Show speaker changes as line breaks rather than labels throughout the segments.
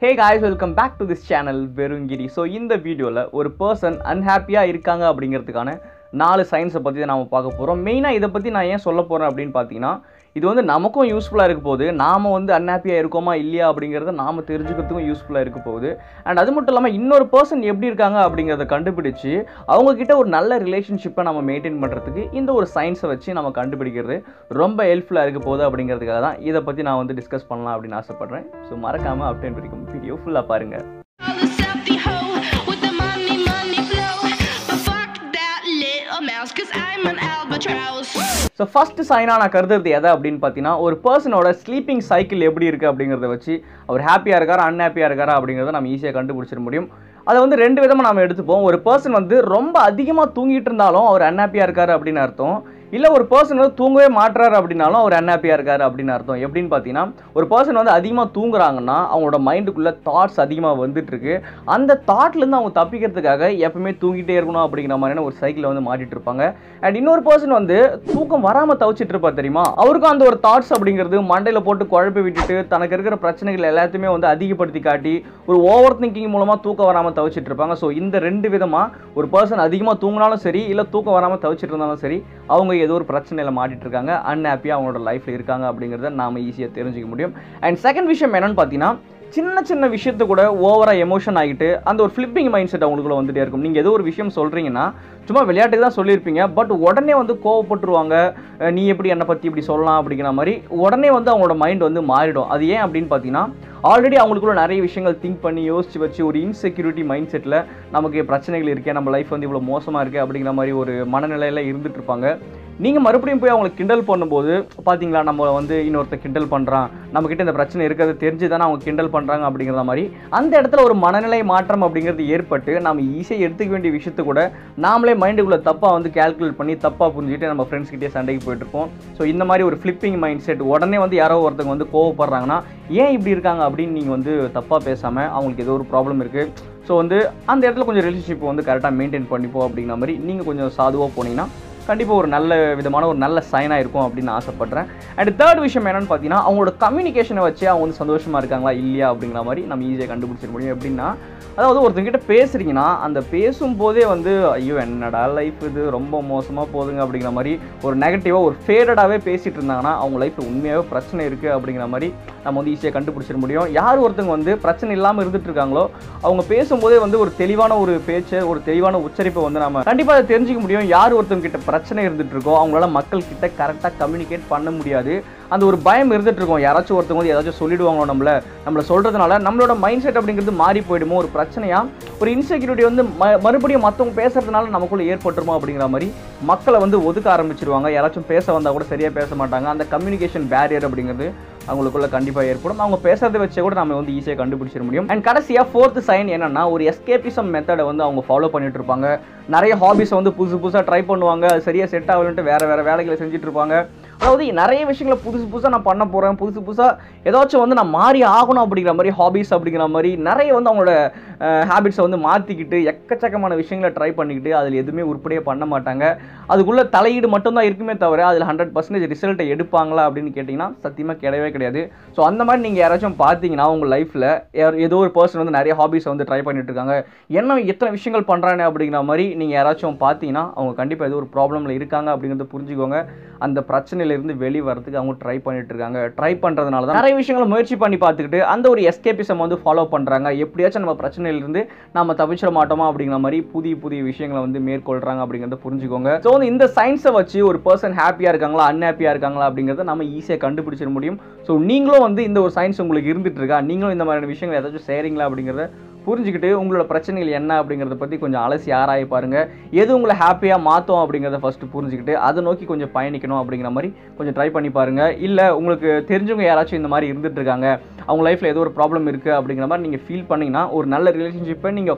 Hey guys welcome back to this channel வெறுங்கிரி so இந்த வீடியோவில் ஒரு பர்சன் அன்ஹாப்பியாக இருக்காங்க அப்படிங்கிறதுக்கான நாலு சயின்ஸை பற்றி தான் நாம் பார்க்க போகிறோம் மெயினாக இதை பற்றி நான் ஏன் சொல்ல போகிறேன் அப்படின்னு பார்த்தீங்கன்னா இது வந்து நமக்கும் யூஸ்ஃபுல்லாக இருக்க போகுது நாம் வந்து அன்ஹாப்பியாக இருக்கோமா இல்லையா அப்படிங்கிறத நாம் தெரிஞ்சுக்கிறதுக்கும் யூஸ்ஃபுல்லாக இருக்க போகுது அண்ட் அது மட்டும் இல்லாமல் இன்னொரு பர்சன் எப்படி இருக்காங்க அப்படிங்கிறத கண்டுபிடிச்சு அவங்கக்கிட்ட ஒரு நல்ல ரிலேஷன்ஷிப்பை நம்ம மெயின்டைன் பண்ணுறதுக்கு இந்த ஒரு சயின்ஸை வச்சு நம்ம கண்டுபிடிக்கிறது ரொம்ப ஹெல்ப்ஃபுல்லாக இருக்க போகுது அப்படிங்கிறதுக்காக தான் இதை பற்றி நான் வந்து டிஸ்கஸ் பண்ணலாம் அப்படின்னு ஆசைப்பட்றேன் ஸோ மறக்காமல் அப்டேன் வரைக்கும் வீடியோ ஃபுல்லாக பாருங்கள்
All the selfie hoe with the money, money flow. But fuck that little mouse, cause I'm an albatross.
So first சைனாக நான் கருதுறது எதை அப்படின்னு பார்த்தீங்கன்னா ஒரு பர்சனோட ஸ்லீப்பிங் சைக்கிள் எப்படி இருக்குது அப்படிங்கிறத வச்சு அவர் ஹாப்பியாக இருக்காரா அன்ஹாப்பியாக இருக்காரா அப்படிங்கிறத நம்ம ஈஸியாக கண்டுபிடிச்சிட முடியும் அதை வந்து ரெண்டு விதமாக நம்ம எடுத்துப்போம் ஒரு பர்சன் வந்து ரொம்ப அதிகமாக தூங்கிட்டு இருந்தாலும் அவர் அன்ஹாப்பியாக இருக்காரு அப்படின்னு அர்த்தம் இல்லை ஒரு பர்சன் வந்து தூங்கவே மாட்டுறாரு அப்படின்னாலும் அவர் அன்ஹாப்பியாக இருக்காரு அப்படின்னு அர்த்தம் எப்படின்னு பார்த்தீங்கன்னா ஒரு பர்சன் வந்து அதிகமாக தூங்குறாங்கன்னா அவங்களோட மைண்டுக்குள்ளே தாட்ஸ் அதிகமாக வந்துட்டு இருக்கு அந்த தாட்லேருந்து அவங்க தப்பிக்கிறதுக்காக எப்பவுமே தூங்கிட்டே இருக்கணும் அப்படிங்கிற மாதிரியான ஒரு சைக்கிளை வந்து மாட்டிட்டு இருப்பாங்க அண்ட் இன்னொரு பர்சன் வந்து தூக்கம் வராமல் தவிச்சிட்டு இருப்பார் தெரியுமா அவருக்கும் அந்த ஒரு தாட்ஸ் அப்படிங்கிறது மண்டையில் போட்டு குழப்பி விட்டுட்டு தனக்கு இருக்கிற பிரச்சனைகள் எல்லாத்தையுமே வந்து அதிகப்படுத்தி காட்டி ஒரு ஓவர் திங்கிங் மூலமாக தூக்கம் வராமல் தவிச்சிட்டு இருப்பாங்க ஸோ இந்த ரெண்டு விதமாக ஒரு பர்சன் அதிகமாக தூங்கினாலும் சரி இல்லை தூக்கம் வராமல் தவிச்சிட்டு இருந்தாலும் சரி அவங்க ஏதோ ஒரு பிரச்சனையில் மாட்டிட்டு இருக்காங்க அன்ஹாப்பியாக அவங்களோட லைஃப்பில் இருக்காங்க அப்படிங்கிறத நாம ஈஸியாக தெரிஞ்சுக்க முடியும் அண்ட் செகண்ட் விஷயம் என்னன்னு பார்த்தீங்கன்னா சின்ன சின்ன விஷயத்து கூட ஓவராக எமோஷன் ஆகிட்டு அந்த ஒரு ஃப்ளிப்பிங் மைண்ட் செட் அவங்களுக்குள்ள வந்துட்டே இருக்கும் நீங்கள் ஏதோ ஒரு விஷயம் சொல்கிறீங்கன்னா சும்மா விளையாட்டுக்கு தான் சொல்லியிருப்பீங்க பட் உடனே வந்து கோவப்பட்டுருவாங்க அஹ் நீ எப்படி என்னை பற்றி இப்படி சொல்லலாம் அப்படிங்கிற மாதிரி உடனே வந்து அவங்களோட மைண்ட் வந்து மாறிடும் அது ஏன் அப்படின்னு பார்த்தீங்கன்னா ஆல்ரெடி அவங்களுக்குள்ள நிறைய விஷயங்கள் திங்க் பண்ணி யோசிச்சு வச்சு ஒரு இன்செக்யூரிட்டி மைண்ட் செட்டில் நமக்கு பிரச்சனைகள் இருக்கே நம்ம லைஃப் வந்து இவ்வளோ மோசமாக இருக்கே அப்படிங்கிற மாதிரி ஒரு மனநிலையில் இருந்துட்டு இருப்பாங்க நீங்கள் மறுபடியும் போய் அவங்களை கிண்டல் பண்ணும்போது பார்த்தீங்களா நம்ம வந்து இன்னொருத்த கிண்டல் பண்ணுறான் நம்மக்கிட்ட இந்த பிரச்சனை இருக்கிறது தெரிஞ்சு தானே அவங்க கிண்டல் பண்ணுறாங்க அப்படிங்கிற மாதிரி அந்த இடத்துல ஒரு மனநிலை மாற்றம் அப்படிங்கிறது ஏற்பட்டு நம்ம ஈஸியாக எடுத்துக்க வேண்டிய விஷயத்தை கூட நாமளே மைண்டுக்குள்ளே தப்பாக வந்து கால்குலேட் பண்ணி தப்பாக புரிஞ்சுக்கிட்டு நம்ம ஃப்ரெண்ட்ஸ் கிட்டே சண்டைக்கு போயிட்டு இருப்போம் ஸோ இந்த மாதிரி ஒரு ஃப்ளிப்பிங் மைண்ட் செட் உடனே வந்து யாரோ ஒருத்தங்க வந்து கோவப்படுறாங்கன்னா ஏன் இப்படி இருக்காங்க அப்படின்னு நீங்கள் வந்து தப்பாக பேசாமல் அவங்களுக்கு ஏதோ ஒரு ப்ராப்ளம் இருக்குது ஸோ வந்து அந்த இடத்துல கொஞ்சம் ரிலேஷன்ஷிப் வந்து கரெக்டாக மெயின்டைன் பண்ணிப்போம் அப்படிங்கிற மாதிரி நீங்கள் கொஞ்சம் சாதுவாக போனீங்கன்னா கண்டிப்பாக ஒரு நல்ல விதமான ஒரு நல்ல சைனாக இருக்கும் அப்படின்னு நான் ஆசைப்பட்றேன் அண்ட் தேர்ட் விஷயம் என்னன்னு பார்த்தீங்கன்னா அவங்களோட கம்யூனிகேஷனை வச்சு அவங்க வந்து சந்தோஷமாக இருக்காங்களா இல்லையா அப்படிங்கிற மாதிரி நம்ம ஈஸியாக கண்டுபிடிச்சிட முடியும் எப்படின்னா அதாவது ஒருத்தங்கிட்ட பேசுறீங்கன்னா அந்த பேசும்போதே வந்து ஐயோ என்னடா லைஃப் இது ரொம்ப மோசமாக போகுதுங்க அப்படிங்கிற மாதிரி ஒரு நெகட்டிவாக ஒரு ஃபேடடாகவே பேசிகிட்டு இருந்தாங்கன்னா அவங்க லைஃப்பில் உண்மையாகவே பிரச்சனை இருக்குது அப்படிங்கிற மாதிரி நம்ம வந்து ஈஸியாக கண்டுபிடிச்சிட முடியும் யார் ஒருத்தங்க வந்து பிரச்சனை இல்லாமல் இருந்துட்டு இருக்காங்களோ அவங்க பேசும்போதே வந்து ஒரு தெளிவான ஒரு பேச்சு ஒரு தெளிவான உச்சரிப்பை வந்து நம்ம கண்டிப்பாக அதை தெரிஞ்சுக்க முடியும் யார் ஒருத்தங்க கிட்ட பிரச்சனை இருந்துட்டு இருக்கோ அவங்களால மக்கள் கிட்ட கரெக்டாக கம்யூனிகேட் பண்ண முடியாது அந்த ஒரு பயம் இருந்துட்டு இருக்கும் யாராச்சும் ஒருத்தவங்க வந்து ஏதாச்சும் சொல்லிடுவாங்களோ நம்மள நம்மள சொல்றதுனால நம்மளோட மைண்ட் செட் அப்படிங்கிறது மாறி போயிடுமோ ஒரு பிரச்சனையா ஒரு இன்செக்யூரிட்டி வந்து ம- மறுபடியும் மற்றவங்க பேசுறதுனால நமக்குள்ள ஏற்பட்டுருமோ அப்படிங்கிற மாதிரி மக்களை வந்து ஒதுக்க ஆரம்பிச்சிருவாங்க யாராச்சும் பேச வந்தால் கூட சரியாக பேச மாட்டாங்க அந்த கம்யூனிகேஷன் பேரியர் அப்படிங்கிறது அவங்களுக்குள்ள கண்டிப்பாக ஏற்படும் அவங்க பேசுறதை வச்சே கூட நம்ம வந்து ஈஸியாக கண்டுபிடிச்சிட முடியும் அண்ட் கடைசியாக ஃபோர்த் சைன் என்னன்னா ஒரு எஸ்கேபிசம் மெத்தடை வந்து அவங்க ஃபாலோ பண்ணிட்டு இருப்பாங்க நிறைய ஹாபிஸை வந்து புதுசு புதுசாக ட்ரை பண்ணுவாங்க அது சரியாக செட் ஆகலன்ட்டு வேற வேற வேலைகளை செஞ்சுட்டு இருப்பாங்க அதாவது நிறைய விஷயங்களை புதுசு புதுசாக நான் பண்ண போகிறேன் புதுசு புதுசாக ஏதாச்சும் வந்து நான் மாறி ஆகணும் அப்படிங்கிற மாதிரி ஹாபிஸ் அப்படிங்கிற மாதிரி நிறைய வந்து அவங்களோட ஹேபிட்ஸை வந்து மாற்றிக்கிட்டு எக்கச்சக்கமான விஷயங்களை ட்ரை பண்ணிக்கிட்டு அதில் எதுவுமே உருப்படியாக பண்ண மாட்டாங்க அதுக்குள்ளே தலையீடு மட்டும்தான் இருக்குமே தவிர அதில் ஹண்ட்ரட் பர்சன்டேஜ் ரிசல்ட்டை எடுப்பாங்களா அப்படின்னு கேட்டிங்கன்னா சத்தியமாக கிடையவே கிடையாது ஸோ அந்த மாதிரி நீங்கள் யாராச்சும் பார்த்தீங்கன்னா உங்கள் லைஃப்பில் ஏதோ ஒரு பர்சன் வந்து நிறைய ஹாபிஸை வந்து ட்ரை பண்ணிட்டு இருக்காங்க என்ன எத்தனை விஷயங்கள் பண்ணுறானே அப்படிங்கிற மாதிரி நீங்கள் யாராச்சும் பார்த்தீங்கன்னா அவங்க கண்டிப்பாக ஏதோ ஒரு ப்ராப்ளமில் இருக்காங்க அப்படிங்கிறத புரிஞ்சுக்கோங்க அந்த பிரச்சனையிலேருந்து வெளியே வரதுக்கு அவங்க ட்ரை பண்ணிட்டு இருக்காங்க ட்ரை பண்ணுறதுனால தான் நிறைய விஷயங்களை முயற்சி பண்ணி பார்த்துக்கிட்டு அந்த ஒரு எஸ்கேபிசம் வந்து ஃபாலோ பண்ணுறாங்க எப்படியாச்சும் நம்ம பிரச்சனையிலிருந்து நம்ம தப்பிச்சிட மாட்டோமா அப்படிங்கிற மாதிரி புதிய புதிய விஷயங்களை வந்து மேற்கொள்கிறாங்க அப்படிங்கிறத புரிஞ்சுக்கோங்க ஸோ வந்து இந்த சயின்ஸை வச்சு ஒரு பர்சன் ஹாப்பியாக இருக்காங்களா அன்ஹாப்பியாக இருக்காங்களா அப்படிங்கிறத நம்ம ஈஸியாக கண்டுபிடிச்சிட முடியும் ஸோ நீங்களும் வந்து இந்த ஒரு சயின்ஸ் உங்களுக்கு இருந்துட்டு இருக்கா நீங்களும் இந்த மாதிரியான விஷயங்கள் ஏதாச்சும் செய்கிறீங்களா அப்படிங்கிறத புரிஞ்சுக்கிட்டு உங்களோட பிரச்சனைகள் என்ன அப்படிங்கிறத பற்றி கொஞ்சம் அலசி ஆராய பாருங்க எது உங்களை ஹாப்பியாக மாற்றும் அப்படிங்கிறத ஃபஸ்ட்டு புரிஞ்சுக்கிட்டு அதை நோக்கி கொஞ்சம் பயணிக்கணும் அப்படிங்கிற மாதிரி கொஞ்சம் ட்ரை பண்ணி பாருங்க இல்லை உங்களுக்கு தெரிஞ்சவங்க யாராச்சும் இந்த மாதிரி இருந்துட்டு இருக்காங்க அவங்க லைஃப்பில் ஏதோ ஒரு ப்ராப்ளம் இருக்குது அப்படிங்கிற மாதிரி நீங்கள் ஃபீல் பண்ணீங்கன்னா ஒரு நல்ல ரிலேஷன்ஷிப்பை நீங்கள்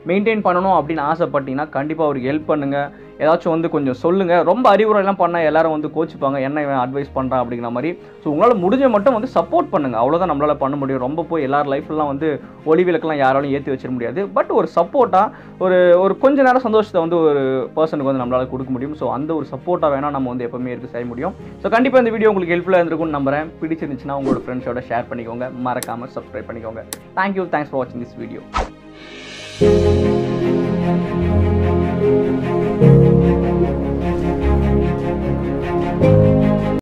மெயின்டைன் பண்ணணும் அப்படின்னு ஆசைப்பட்டீங்கன்னா கண்டிப்பாக அவருக்கு ஹெல்ப் பண்ணுங்கள் ஏதாச்சும் வந்து கொஞ்சம் சொல்லுங்கள் ரொம்ப அறிவுரைலாம் பண்ணால் எல்லாரும் வந்து கோச்சிப்பாங்க என்ன இவன் அட்வைஸ் பண்ணுறான் அப்படிங்கிற மாதிரி ஸோ உங்களால் முடிஞ்ச மட்டும் வந்து சப்போர்ட் பண்ணுங்கள் அவ்வளோதான் நம்மளால் பண்ண முடியும் ரொம்ப போய் எல்லார் லைஃப்லாம் வந்து ஒளி விளக்கெல்லாம் யாராலும் ஏற்றி வச்சிட முடியாது பட் ஒரு சப்போர்ட்டாக ஒரு ஒரு கொஞ்ச நேரம் சந்தோஷத்தை வந்து ஒரு பர்சனுக்கு வந்து நம்மளால் கொடுக்க முடியும் ஸோ அந்த ஒரு சப்போர்ட்டாக வேணால் நம்ம வந்து எப்பவுமே இருக்கு செய்ய முடியும் ஸோ கண்டிப்பாக இந்த வீடியோ உங்களுக்கு ஹெல்ப்ஃபுல்லாக இருந்திருக்கும்னு நம்புறேன் பிடிச்சிருந்துச்சுன்னா உங்களோட ஃப்ரெண்ட்ஸோட ஷேர் பண்ணிக்கோங்க மறக்காமல் சப்ஸ்கிரைப் பண்ணிக்கோங்க தேங்க்யூ தேங்க்ஸ் ஃபார் வாட்சிங் திஸ் வீடியோ